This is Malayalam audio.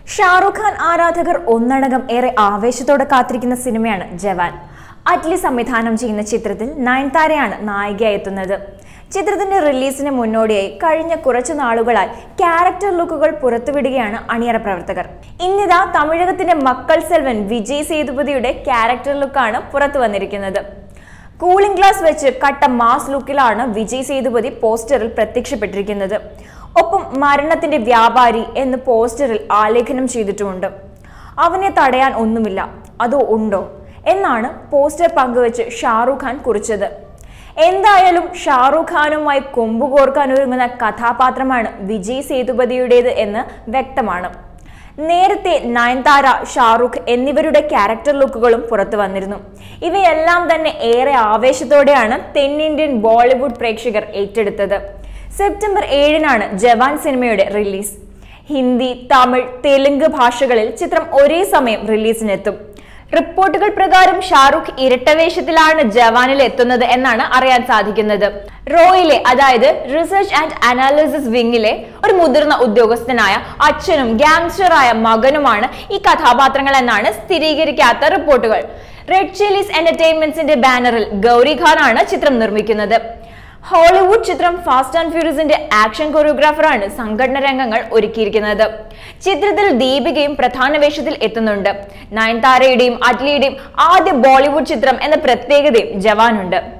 ഷാറുഖ് ഖാൻ ആരാധകർ ഒന്നടങ്കം ഏറെ ആവേശത്തോടെ കാത്തിരിക്കുന്ന സിനിമയാണ് ജവാൻ അറ്റ്ലി സംവിധാനം ചെയ്യുന്ന ചിത്രത്തിൽ നയൻതാരയാണ് നായികയായി എത്തുന്നത് ചിത്രത്തിന്റെ റിലീസിന് മുന്നോടിയായി കഴിഞ്ഞ കുറച്ചു നാളുകളായി ക്യാരക്ടർ ലുക്കുകൾ പുറത്തുവിടുകയാണ് അണിയറ പ്രവർത്തകർ ഇന്നിതാ തമിഴകത്തിന്റെ മക്കൾ സെൽവൻ വിജയ് സേതുപതിയുടെ ക്യാരക്ടർ ലുക്കാണ് പുറത്തു വന്നിരിക്കുന്നത് കൂളിംഗ് ഗ്ലാസ് വെച്ച് കട്ട മാസ് ലുക്കിലാണ് വിജയ് സേതുപതി പോസ്റ്ററിൽ പ്രത്യക്ഷപ്പെട്ടിരിക്കുന്നത് ഒപ്പം മരണത്തിന്റെ വ്യാപാരി എന്ന് പോസ്റ്ററിൽ ആലേഖനം ചെയ്തിട്ടുമുണ്ട് അവനെ തടയാൻ ഒന്നുമില്ല അതോ ഉണ്ടോ എന്നാണ് പോസ്റ്റർ പങ്കുവച്ച് ഷാറൂഖ് ഖാൻ കുറിച്ചത് എന്തായാലും ഷാറൂഖ് ഖാനുമായി കൊമ്പുകോർക്കാൻ ഒരുങ്ങുന്ന കഥാപാത്രമാണ് വിജയ് സേതുപതിയുടേത് എന്ന് വ്യക്തമാണ് നേരത്തെ നയൻതാര ഷാറുഖ് എന്നിവരുടെ ക്യാരക്ടർ ലുക്കുകളും പുറത്തു വന്നിരുന്നു ഇവയെല്ലാം തന്നെ ഏറെ ആവേശത്തോടെയാണ് തെന്നിന്ത്യൻ ബോളിവുഡ് പ്രേക്ഷകർ ഏറ്റെടുത്തത് സെപ്റ്റംബർ ഏഴിനാണ് ജവാൻ സിനിമയുടെ റിലീസ് ഹിന്ദി തമിഴ് തെലുങ്ക് ഭാഷകളിൽ ചിത്രം ഒരേ സമയം റിലീസിനെത്തും റിപ്പോർട്ടുകൾ പ്രകാരം ഷാറുഖ് ഇരട്ടവേഷത്തിലാണ് ജവാനിൽ എത്തുന്നത് എന്നാണ് അറിയാൻ സാധിക്കുന്നത് റോയിലെ അതായത് റിസർച്ച് ആൻഡ് അനാലിസിസ് വിങ്ങിലെ ഒരു മുതിർന്ന ഉദ്യോഗസ്ഥനായ അച്ഛനും ഗാങ്സ്റ്ററായ മകനുമാണ് ഈ കഥാപാത്രങ്ങൾ എന്നാണ് സ്ഥിരീകരിക്കാത്ത റിപ്പോർട്ടുകൾ റെഡ് ചില്ലീസ് എന്റർടൈൻമെന്റ്സിന്റെ ബാനറിൽ ഗൗരി ഖാൻ ആണ് ചിത്രം നിർമ്മിക്കുന്നത് ഹോളിവുഡ് ചിത്രം ഫാസ്റ്റ് ആൻഡ് ഫ്യൂരിയസിന്റെ ആക്ഷൻ കൊറിയോഗ്രാഫറാണ് സംഘടന രംഗങ്ങൾ ഒരുക്കിയിരിക്കുന്നത് ചിത്രത്തിൽ ദീപികയും പ്രധാന വേഷത്തിൽ എത്തുന്നുണ്ട് നയൻതാരയുടെയും അറ്റ്ലിയുടെയും ആദ്യ ബോളിവുഡ് ചിത്രം എന്ന പ്രത്യേകതയും ജവാനുണ്ട്